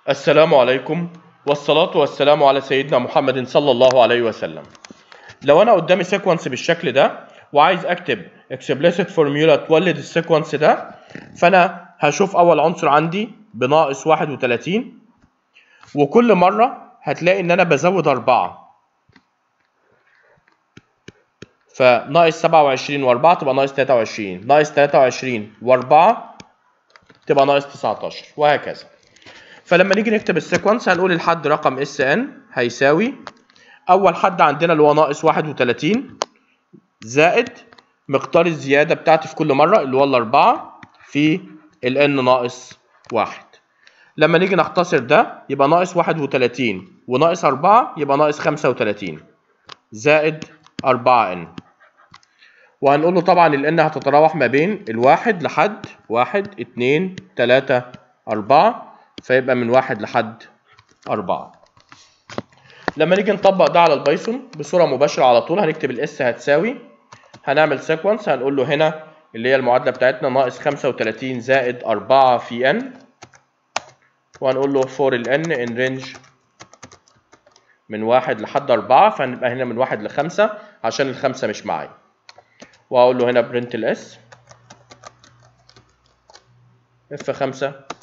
السلام عليكم والصلاة والسلام على سيدنا محمد صلى الله عليه وسلم لو انا قدامي سيكونس بالشكل ده وعايز اكتب explicit formula تولد السيكونس ده فانا هشوف اول عنصر عندي بناقص 31 وكل مرة هتلاقي ان انا بزود أربعة فناقص 27 و4 تبقى ناقص 23 ناقص 23 و4 تبقى ناقص 19 وهكذا فلما نيجي نكتب السيكونس هنقول الحد رقم اس ان هيساوي اول حد عندنا اللي هو ناقص 31 زائد مقدار الزياده بتاعتي في كل مره اللي هو الاربعه في الان ناقص 1 لما نيجي نختصر ده يبقى ناقص 31 وناقص 4 يبقى ناقص 35 زائد 4 ان وهنقول له طبعا الان هتتراوح ما بين الواحد لحد واحد اتنين تلاتة أربعة فيبقى من واحد لحد أربعة لما نيجي نطبق ده على البايثون بصورة مباشرة على طول هنكتب الاس هتساوي هنعمل سيكونس هنقول له هنا اللي هي المعادلة بتاعتنا ناقص 35 زائد 4 في n وهنقول له for ال n in range من واحد لحد أربعة فهنبقى هنا من واحد لخمسة عشان الخمسة مش معايا وهقول له هنا print ال s f 5